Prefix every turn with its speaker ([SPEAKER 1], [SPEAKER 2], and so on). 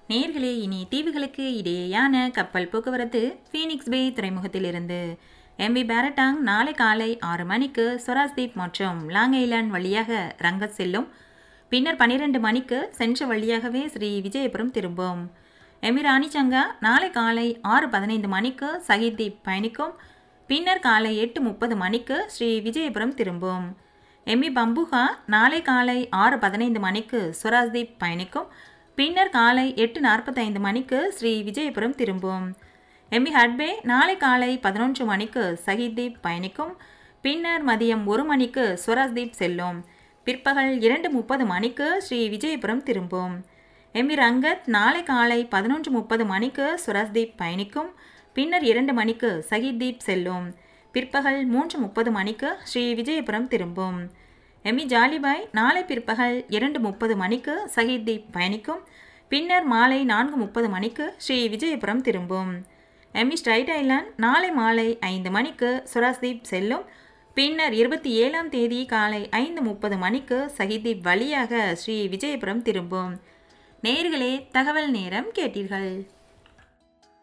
[SPEAKER 1] நேர்களே இனி தீவுகளுக்கு இடையேயான கப்பல் போக்குவரத்து ஃபீனிக்ஸ் பே துறைமுகத்திலிருந்து எம்பி பேரட்டாங் நாளை காலை ஆறு மணிக்கு ஸ்வராஜ்தீப் மற்றும் லாங் ஐலாண்ட் வழியாக ரங்கத் செல்லும் பின்னர் பன்னிரண்டு மணிக்கு சென்ற வழியாகவே ஸ்ரீ விஜயபுரம் திரும்பும் எம்பி ராணிச்சங்கா நாளை காலை ஆறு பதினைந்து மணிக்கு சகிதீப் பயணிக்கும் பின்னர் காலை எட்டு முப்பது மணிக்கு ஸ்ரீ விஜயபுரம் திரும்பும் எம்மி பம்புகா நாளை காலை ஆறு பதினைந்து மணிக்கு ஸ்வராஜ்தீப் பயணிக்கும் பின்னர் காலை எட்டு நாற்பத்தைந்து மணிக்கு ஸ்ரீ விஜயபுரம் திரும்பும் எம்மி ஹட்பே நாளை காலை பதினொன்று மணிக்கு சகிதீப் பயணிக்கும் பின்னர் மதியம் ஒரு மணிக்கு ஸ்வராஜ்தீப் செல்லும் பிற்பகல் இரண்டு முப்பது மணிக்கு ஸ்ரீ விஜயபுரம் திரும்பும் எம்மி ரங்கத் நாளை காலை பதினொன்று முப்பது மணிக்கு சுரஸ்தீப் பயணிக்கும் பின்னர் இரண்டு மணிக்கு சகிதீப் செல்லும் பிற்பகல் மூன்று முப்பது மணிக்கு ஸ்ரீ விஜயபுரம் திரும்பும் எம்மி ஜாலிபாய் நாளை பிற்பகல் இரண்டு முப்பது மணிக்கு சகிதீப் பயணிக்கும் பின்னர் மாலை நான்கு முப்பது மணிக்கு ஸ்ரீ விஜயபுரம் திரும்பும் எம்மி ஸ்ட்ரைட் ஐலாண்ட் நாளை மாலை ஐந்து மணிக்கு சுராஸ்தீப் செல்லும் பின்னர் இருபத்தி ஏழாம் தேதி காலை ஐந்து முப்பது மணிக்கு சகிதீப் வழியாக ஸ்ரீ விஜயபுரம் திரும்பும் நேர்களே தகவல் நேரம் கேட்டீர்கள்